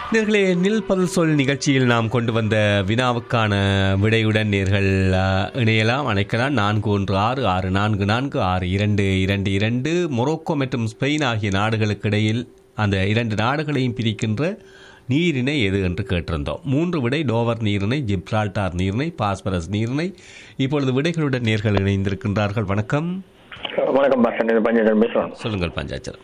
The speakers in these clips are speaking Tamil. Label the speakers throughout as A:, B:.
A: நேர்களே நில் பதில் சொல் நிகழ்ச்சியில் நாம் கொண்டு வந்த வினாவுக்கான விடையுடன் நேர்கள் ஆ, இணையலாம் அழைக்கலாம் நான்கு ஒன்று ஆறு ஆறு நான்கு நான்கு ஆறு இரண்டு இரண்டு இரண்டு மொரோக்கோ மற்றும் ஸ்பெயின் ஆகிய நாடுகளுக்கு இடையில் அந்த இரண்டு நாடுகளையும் பிரிக்கின்ற நீரிணை எது என்று கேட்டிருந்தோம் மூன்று விடை டோவர் நீரிணை ஜிப்ரால்டார் நீரிணை பாஸ்பரஸ் நீரிணை இப்பொழுது விடைகளுடன் நேர்கள் இணைந்திருக்கின்றார்கள் வணக்கம்
B: வணக்கம் பாசன் இது பஞ்சாயத்து பேசுறோம்
A: சொல்லுங்கள் பஞ்சாச்சரம்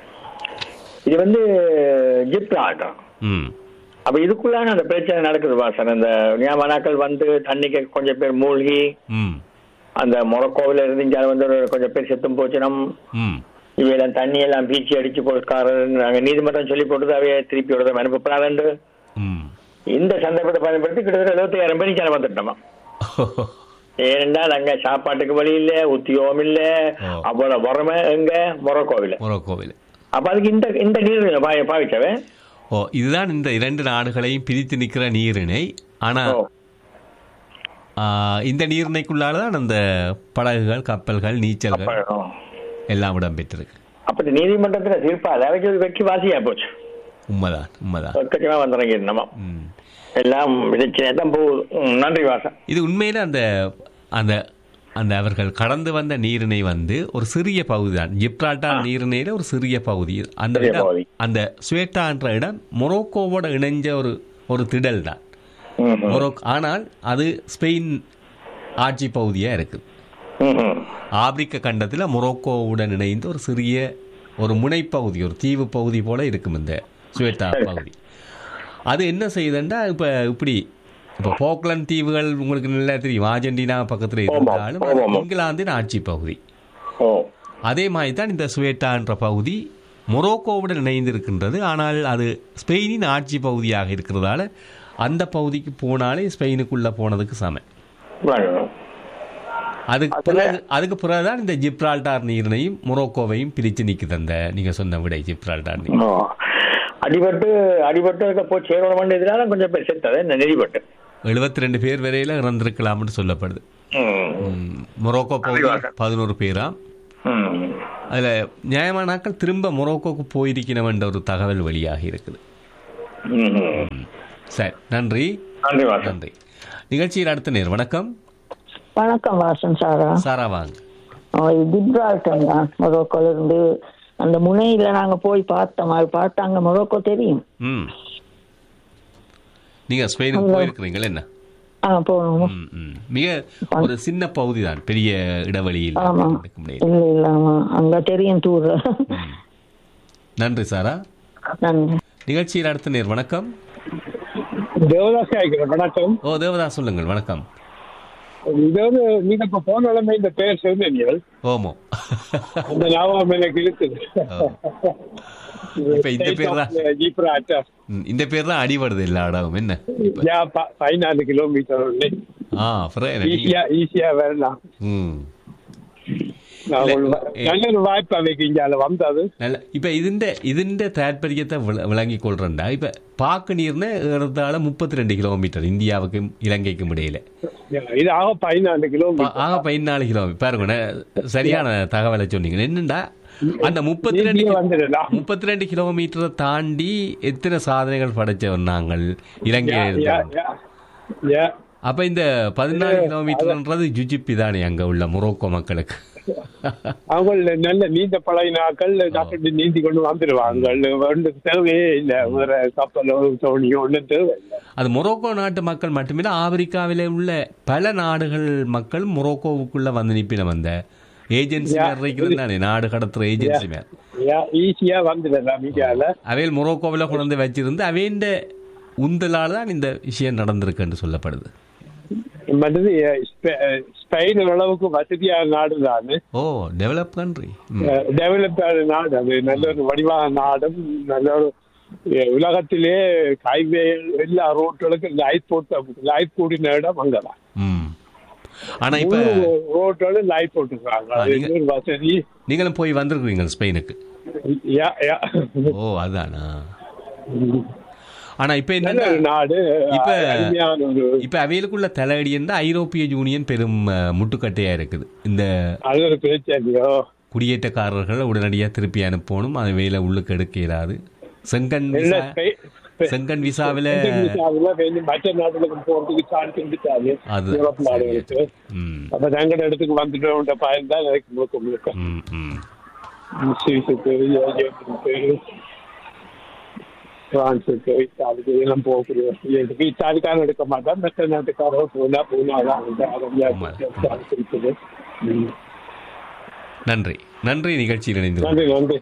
B: இது வந்து ஜிப்ரால்டர்
A: ம்
B: அப்ப இதுக்குள்ளான அந்த பிரச்சனை நடக்குது பாசன் அந்த நியமனாக்கள் வந்து தண்ணிக்கு கொஞ்சம் பேர் மூழ்கி
A: ம்
B: அந்த மொரக்கோவில இருந்து இங்க வந்து ஒரு கொஞ்சம் பேர் செத்தும் போச்சுனம்
A: ம்
B: இவையெல்லாம் தண்ணி எல்லாம் பீச்சி அடிச்சு கொடுக்காரு நாங்க நீதிமன்றம் சொல்லி போட்டு அவைய திருப்பி விடுறத அனுப்பப்படாது
A: ம்
B: இந்த சந்தர்ப்பத்தை பயன்படுத்தி கிட்டத்தட்ட எழுபத்தாயிரம் பேர் இங்கே வந்துட்டோமா ஏனென்றால் அங்க சாப்பாட்டுக்கு வழி இல்ல உத்தியோகம் இல்ல
A: ஓ.
B: அவ்வளவு வறுமை எங்க மொரக்கோவில
A: மொரோக்கோவில்
B: அப்ப அதுக்கு இந்த இந்த நீர் பாவி- பாவிச்சவன்
A: ஓ இதுதான் இந்த இரண்டு நாடுகளையும் பிரித்து நிற்கிற நீரிணை ஆனா
B: ஓ.
A: ஆ, இந்த நீரிணைக்குள்ளால தான் அந்த படகுகள் கப்பல்கள் நீச்சல்கள்
B: அப்ப, ஓ.
A: எல்லாம் இடம்பெற்றிருக்கு
B: அப்ப இந்த நீதிமன்றத்துல தீர்ப்பால அவைக்கு வெற்றி வாசியா போச்சு
A: உண்மைதான் உண்மைதான்
B: பக்கமா வந்துறங்க நம்ம
A: ம்.
B: எல்லாம் விதைச்சினே தான் போகுது ம், நன்றி வாசன்
A: இது உண்மையில அந்த அந்த அந்த அவர்கள் கடந்து வந்த நீரிணை வந்து ஒரு சிறிய பகுதி தான் ஜிப்ரால்டார் நீரிணையில ஒரு சிறிய பகுதி அந்த
B: சிறிய
A: இடம்
B: பகுதி.
A: அந்த ஸ்வேட்டான்ற இடம் மொரோக்கோவோட இணைஞ்ச ஒரு ஒரு திடல் தான்
B: ம், ம்.
A: மொரோக் ஆனால் அது ஸ்பெயின் ஆட்சி பகுதியா இருக்குது
B: ம், ம்.
A: ஆப்பிரிக்க கண்டத்தில் மொரோக்கோவுடன் இணைந்து ஒரு சிறிய ஒரு முனைப்பகுதி ஒரு தீவு பகுதி போல இருக்கும் இந்த சுவேட்டா பகுதி அது என்ன செய்யுதுன்னா இப்போ இப்படி இப்போ போக்லண்ட் தீவுகள் உங்களுக்கு நல்லா தெரியும் அர்ஜென்டினா பக்கத்தில் இருந்தாலும் அது
B: ஆமாம்.
A: இங்கிலாந்தின் ஆட்சி பகுதி
B: ஓ
A: அதே மாதிரி தான் இந்த சுவேட்டான்ற பகுதி மொரோக்கோவுடன் இணைந்திருக்கின்றது ஆனால் அது ஸ்பெயினின் ஆட்சி பகுதியாக இருக்கிறதால அந்த பகுதிக்கு போனாலே ஸ்பெயினுக்குள்ளே போனதுக்கு சமம்
B: வாங்க.
A: அதுக்கு பிறகு அதுக்கு பிறகுதான் இந்த ஜிப்ரால்டார் நீரினையும் மொரோக்கோவையும் பிரித்து நிற்குது அந்த நீங்க சொன்ன விடை ஜிப்ரால்டார் நீர்
B: ஓ. அடிபட்டு அடிபட்டு இருக்க போய் சேரணும் இதனால கொஞ்சம் பேர் செத்தது இந்த நெறிபட்டு
A: எழுபத்தி ரெண்டு பேர் வரையில இறந்திருக்கலாம்னு சொல்லப்படுது
B: ம்.
A: ம், மொரோக்கோ பகுதி பதினோரு பேராம்
B: ம்.
A: அதுல நியாயமான நாட்கள் திரும்ப மொரோக்கோக்கு போயிருக்கணும்ன்ற ஒரு தகவல் வெளியாகி இருக்குது
B: ம், ம்.
A: ம். சரி நன்றி
B: நன்றி வாசன்
A: நன்றி நிகழ்ச்சியில் அடுத்த நேர் வணக்கம்
C: வணக்கம் வாசன் சாரா
A: சாரா வாங்க
C: ஜிப்ரால்டன் தான் மொரோக்கோல இருந்து அந்த முனையில நாங்க போய் பார்த்தோம் அது பார்த்தா அங்க மொரோக்கோ தெரியும்
A: ம் நீங்க ஸ்பெயினுக்கு போயிருக்கிறீங்களா என்ன
C: ஆ போகணும்
A: ம், ம். மிக ஒரு சின்ன பகுதி தான் பெரிய இடைவெளியில்
C: ஆமா
A: இருக்க முடியாது
C: இல்ல இல்ல ஆமா அங்க தெரியும் டூர்
A: ம். நன்றி சாரா
C: நன்றி
A: நிகழ்ச்சியில் அடுத்த நேர் வணக்கம்
D: தேவதாசி ஆகிக்கிறேன் வணக்கம்
A: ஓ தேவதாஸ் சொல்லுங்கள் வணக்கம்
D: இது வந்து நீங்க இப்ப போன நிலைமை இந்த பெயர் சொன்னீர்கள்
A: ஓமோ
D: அந்த ஞாபகம் எனக்கு இருக்குது
A: இப்ப இந்த பேர் தான்
D: ஜீப்ராட்டா
A: ம், இந்த பேர் தான் அடிபடுது எல்லா இடமும் என்ன
D: யா ப- பதினாலு கிலோமீட்டர் உண்டு
A: ஆ அப்புறம் என்ன நீங்க-
D: ஈஸியா ஈஸியா வரலாம்
A: ம்
D: நான்
A: இல்ல,
D: ஒரு வா-
A: ஏ-
D: நல்ல ஒரு வாய்ப்பு அவைக்கு இங்க வந்தது
A: நல்ல இப்ப ഇതിന്റെ ഇതിന്റെ താല്പര്യത്തെ വിള- വിളങ്ങിക്കൊള്ളുന്നുണ്ട് ഇപ്പൊ പാക്ക് നീറിന് ഏറത്താഴ മുപ്പത്തിരണ്ട് കിലോമീറ്റർ ഇന്ത്യാവുக்கும் இலங்கைக்கும் இடையில
D: இது ஆக பதினாலு
A: ப-
D: கிலோமீட்டர்
A: ஆக பதினாலு கிலோமீட்டர் பாருங்க நே- சரியான தகவலை சொன்னீங்க என்னண்டா அந்த முப்பத்தி ரெண்டு
D: ஈஸியா வந்துடலாம்
A: முப்பத்தி ரெண்டு கிலோமீட்டரை தாண்டி எத்தனை சாதனைகள் படைச்சவர் நாங்கள் இலங்கையில
D: யா,
A: இருந்தோம்
D: யா, யா.
A: அப்ப இந்த பதினாலு கிலோமீட்டர்ன்றது ஜுஜிப்பி தானே அங்க உள்ள மொரோக்கோ மக்களுக்கு
D: அவங்க நல்ல நீந்த பழகினாக்கள் டாக்டர் நீந்தி கொண்டு வந்துடுவாங்க ஒன்று தேவையே இல்லை வேற கப்பலோ தோணியோ ஒன்றும் தேவை இல்லை
A: அது மொரோக்கோ நாட்டு மக்கள் மட்டுமில்ல ஆப்பிரிக்காவிலே உள்ள பல நாடுகள் மக்கள் மொரோக்கோவுக்குள்ள வந்து நிப்பின வந்த ஏஜென்சி
D: Yeah.
A: மேல் இருக்கிறது தானே நாடு கடத்துற ஏஜென்சி மேல்
D: யா, ஈஸியா வந்துடலாம் மீடியால
A: அவையில் மொரோக்கோவில் கொண்டு வந்து வச்சிருந்து அவையின் உந்தலால் தான் இந்த விஷயம் நடந்திருக்குன்னு சொல்லப்படுது
D: மற்றது ஸ்பெ- ஸ்பெயின் அளவுக்கு வசதியான நாடு தான்
A: ஓ டெவலப் கண்ட்ரி
D: டெவலப்டான நாடு அது நல்ல ஒரு வடிவான நாடும் நல்ல ஒரு அஹ், உலகத்திலே ஹைவே எல்லா ரோட்டுகளுக்கும் லைட் போட்டு லைட் கூடின இடம் அங்கதான்
A: ம் ஆனா இப்ப
D: ரோட்டோட லைட் போட்டுருக்காங்க அது
A: நீங்க-
D: ஒரு வசதி
A: நீங்களும் போய் வந்திருக்கிறீங்க ஸ்பெயினுக்கு
D: யா, யா.
A: ஓ அதானா ஆனா இப்ப
D: நல்ல
A: என்னன்னா
D: ஒரு நாடு
A: இப்ப-
D: அருமையான ஒரு
A: இப்ப அவைகளுக்குள்ள தலையடி இருந்தா ஐரோப்பிய யூனியன் பெரும் அஹ், முட்டுக்கட்டையா இருக்குது இந்த
D: அது ஒரு பிரச்சனையோ
A: குடியேற்றக்காரர்களை உடனடியாக திருப்பி அனுப்பணும் அது வேலை உள்ளுக்கு எடுக்க இயலாது செங்கன்
D: இல்ல
A: விசா-
D: ஸ்பெயின்
A: செங்கன் விசாவில
D: விசாவில் வேணும் மற்ற நாடுகளுக்கு போறதுக்கு சான்ஸ் இருந்துட்டாரு
A: அது
D: யூரோப் நாடுகளுக்கு
A: ம்
D: அப்ப தங்க இடத்துக்கு வந்துட்டோம்ன்ற பயன் தான் எனக்கு முழுக்க முழுக்க
A: ம் ம்
D: சுவிஸுக்கு ஜெர்மனிக்கு பிரான்ஸுக்கு இத்தாலிக்கு இதெல்லாம் போகக்கூடிய இதுக்கு இத்தாலிக்காரன் எடுக்க மாட்டான் மற்ற நாட்டுக்காரர் போனா போனாதான் அந்த
A: ஆமா.
D: சான்ஸ் இருக்குது ம்.
A: நன்றி நன்றி நிகழ்ச்சியில் இணைந்து
D: நன்றி நன்றி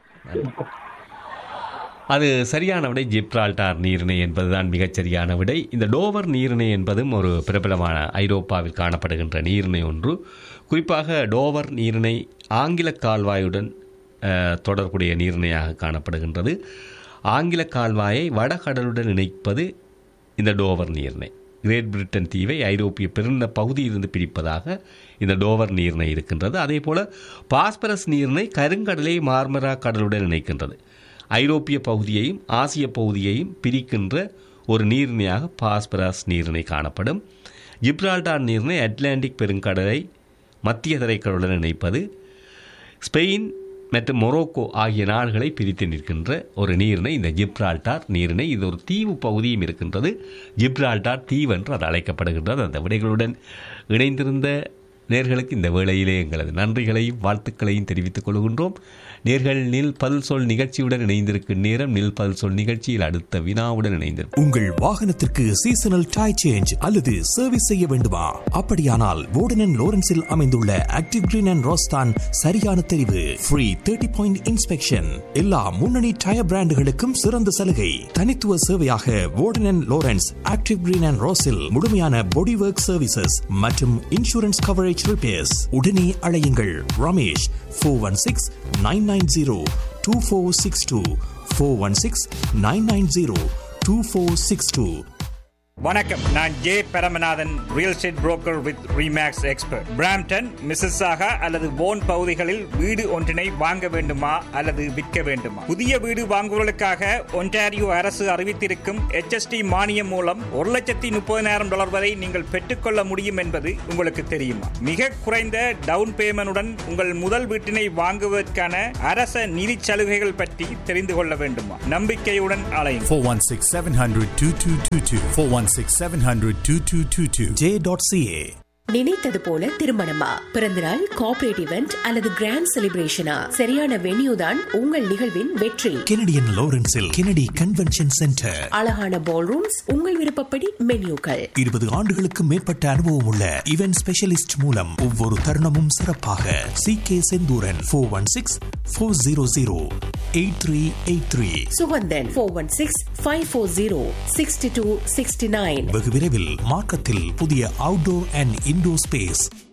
A: அது சரியான விடை ஜிப்ரால்டார் நீரிணை என்பதுதான் மிகச் சரியான விடை இந்த டோவர் நீரிணை என்பதும் ஒரு பிரபலமான ஐரோப்பாவில் காணப்படுகின்ற நீரிணை ஒன்று குறிப்பாக டோவர் நீரிணை ஆங்கில கால்வாயுடன் அஹ், தொடர்புடைய நீரிணையாக காணப்படுகின்றது ஆங்கில கால்வாயை வடகடலுடன் இணைப்பது இந்த டோவர் நீரிணை கிரேட் பிரிட்டன் தீவை ஐரோப்பிய பெருநில பகுதியிலிருந்து பிரிப்பதாக இந்த டோவர் நீரிணை இருக்கின்றது அதே போல பாஸ்பரஸ் நீரிணை கருங்கடலை மார்மரா கடலுடன் இணைக்கின்றது ஐரோப்பிய பகுதியையும் ஆசிய பகுதியையும் பிரிக்கின்ற ஒரு நீரிணையாக பாஸ்பரஸ் நீரிணை காணப்படும் ஜிப்ரால்டார் நீரிணை அட்லாண்டிக் பெருங்கடலை மத்திய தரைக்கடலுடன் இணைப்பது ஸ்பெயின் மற்றும் மொரோக்கோ ஆகிய நாடுகளை பிரித்து நிற்கின்ற ஒரு நீரிணை இந்த ஜிப்ரால்டார் நீரிணை இது ஒரு தீவு பகுதியும் இருக்கின்றது ஜிப்ரால்டார் தீவு என்று அது அழைக்கப்படுகின்றது அந்த விடைகளுடன் இணைந்திருந்த நேர்களுக்கு இந்த வேளையிலே எங்களது நன்றிகளையும் வாழ்த்துக்களையும் தெரிவித்துக் கொள்கின்றோம் நேர்கள் நில் பதில் சொல் நிகழ்ச்சியுடன் இணைந்திருக்கும் நேரம் நில் பதில் சொல் நிகழ்ச்சியில் அடுத்த வினாவுடன் இணைந்திருக்கும்
E: உங்கள் வாகனத்திற்கு சீசனல் டை சேஞ்ச் அல்லது சர்வீஸ் செய்ய வேண்டுமா அப்படியானால் வோர்டன் லோரன்ஸில் அமைந்துள்ள ஆக்டிவ் கிரீன் அண்ட் ரோஸ்தான் சரியான தெரிவு ஃப்ரீ தேர்ட்டி பாயிண்ட் இன்ஸ்பெக்ஷன் எல்லா முன்னணி டயர் பிராண்டுகளுக்கும் சிறந்த சலுகை தனித்துவ சேவையாக Warden Lawrence Active Green and ரோஸில் முழுமையான பாடி ஒர்க் சர்வீசஸ் மற்றும் இன்சூரன்ஸ் கவரேஜ் ரிப்பேர்ஸ் உடனே அழையுங்கள் Ramesh four one six nine nine zero two four six two four one six nine nine zero two four six two
F: வணக்கம் நான் J Paramanathan real estate broker with Remax expert Brampton Mississauga அல்லது போன் பகுதிகளில் வீடு ஒன்றினை வாங்க வேண்டுமா அல்லது விற்க வேண்டுமா புதிய வீடு வாங்குவதற்காக ஒன்டாரியோ அரசு அறிவித்திருக்கும் HST மானியம் மூலம் ஒரு லட்சத்தி முப்பதினாயிரம் டாலர் வரை நீங்கள் பெற்றுக்கொள்ள முடியும் என்பது உங்களுக்கு தெரியுமா மிக குறைந்த டவுன் பேமெண்டுடன் உங்கள் முதல் வீட்டினை வாங்குவதற்கான அரச நிதி சலுகைகள் பற்றி தெரிந்து கொள்ள வேண்டுமா நம்பிக்கையுடன் அலையும்
G: 416 700 2222. 416 700 2222.
E: ஜே டாட் சிஏ
H: நினைத்தது போல திருமணமா பிறந்தநாள் கார்ப்பரேட் இவெண்ட் அல்லது கிராண்ட் செலிப்ரேஷனா சரியான வென்யூ தான் உங்கள் நிகழ்வின் வெற்றி
E: கெனடியன் லோரன்ஸில் கெனடி கன்வென்ஷன் சென்டர்
H: அழகான பால் ரூம்ஸ் உங்கள் விருப்பப்படி மென்யூக்கள்
E: இருபது ஆண்டுகளுக்கு மேற்பட்ட அனுபவம் உள்ள இவென்ட் ஸ்பெஷலிஸ்ட் மூலம் ஒவ்வொரு தருணமும் சிறப்பாக C K Senthuran four one six four zero zero eight three eight three
H: Sugandhan four one six five four zero sixty two sixty nine
E: வெகு விரைவில் மார்க்கத்தில் புதிய அவுட்டோர் அண்ட் இன்டோர் ஸ்பேஸ்